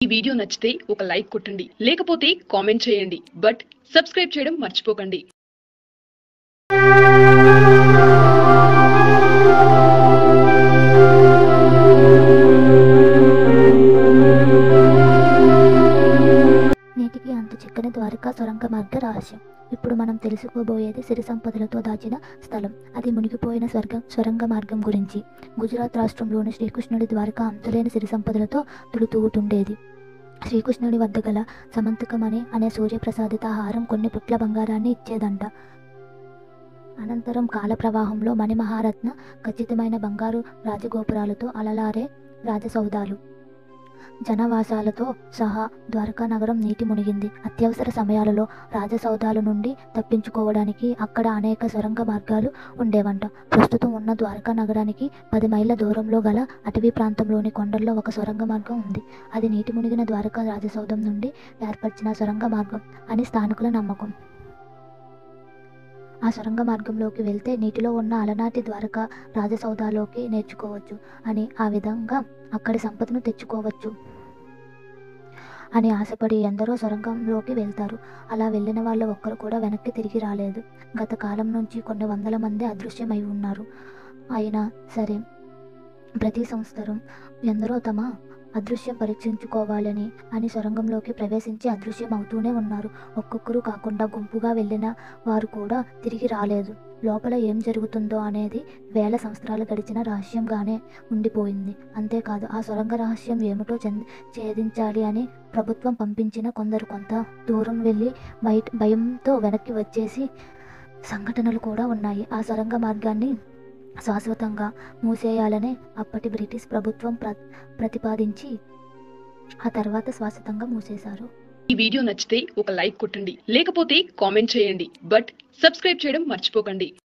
ఈ వీడియో నచ్చితే ఒక లైక్ కొట్టండి లేకపోతే కామెంట్ చేయండి బట్ సబ్స్క్రైబ్ చేయడం మర్చిపోకండి నేటికి అంతు చిక్కని ద్వారకా సొరంగ మార్గ రహస్యం ఇప్పుడు మనం తెలుసుకోబోయేది సిరి సంపదలతో దాచిన స్థలం అది మునిగిపోయిన స్వర్గం సొరంగ మార్గం గురించి గుజరాత్ రాష్ట్రంలోని శ్రీకృష్ణుడి ద్వారకా అంతులేని సిరి సంపదలతో తుడుతూగుతుండేది శ్రీకృష్ణుడి వద్ద గల సమంతకమణి అనే సూర్యప్రసాదిత హారం కొన్ని పుట్ల బంగారాన్ని ఇచ్చేదంట అనంతరం కాల ప్రవాహంలో మణిమహారత్న ఖచ్చితమైన బంగారు రాజగోపురాలతో అలలారే రాజసౌధాలు జనవాసాలతో సహా ద్వారకా నగరం నీటి మునిగింది అత్యవసర సమయాలలో రాజసౌధాల నుండి తప్పించుకోవడానికి అక్కడ అనేక సొరంగ మార్గాలు ఉండేవంట ప్రస్తుతం ఉన్న ద్వారకా నగరానికి పది మైళ్ళ దూరంలో గల అటవీ ప్రాంతంలోని కొండల్లో ఒక సొరంగ మార్గం ఉంది అది నీటి మునిగిన ద్వారకా రాజసౌధం నుండి ఏర్పరిచిన సొరంగ మార్గం అని స్థానికుల నమ్మకం ఆ సొరంగ మార్గంలోకి వెళ్తే నీటిలో ఉన్న అలనాటి ద్వారకా రాజసౌధాలోకి నేర్చుకోవచ్చు అని ఆ విధంగా అక్కడి సంపదను తెచ్చుకోవచ్చు అని ఆశపడి ఎందరో సొరంగంలోకి వెళ్తారు అలా వెళ్ళిన వాళ్ళు ఒక్కరు కూడా వెనక్కి తిరిగి రాలేదు గత కాలం నుంచి కొన్ని వందల మంది అదృశ్యమై ఉన్నారు అయినా సరే ప్రతి సంవత్సరం ఎందరో తమ అదృశ్యం పరీక్షించుకోవాలని అని సొరంగంలోకి ప్రవేశించి అదృశ్యం అవుతూనే ఉన్నారు ఒక్కొక్కరు కాకుండా గుంపుగా వెళ్ళిన వారు కూడా తిరిగి రాలేదు లోపల ఏం జరుగుతుందో అనేది వేల సంవత్సరాలు గడిచిన రహస్యంగానే ఉండిపోయింది అంతేకాదు ఆ సొరంగ రహస్యం ఏమిటో చెంది ఛేదించాలి అని ప్రభుత్వం పంపించిన కొందరు కొంత దూరం వెళ్ళి బయట భయంతో వెనక్కి వచ్చేసి సంఘటనలు కూడా ఉన్నాయి ఆ సొరంగ మార్గాన్ని శాశ్వతంగా మూసేయాలని అప్పటి బ్రిటిష్ ప్రభుత్వం ప్ర ప్రతిపాదించి ఆ తర్వాత శాశ్వతంగా మూసేశారు ఈ వీడియో నచ్చితే ఒక లైక్ కొట్టండి లేకపోతే కామెంట్ చేయండి బట్ సబ్స్క్రైబ్ చేయడం మర్చిపోకండి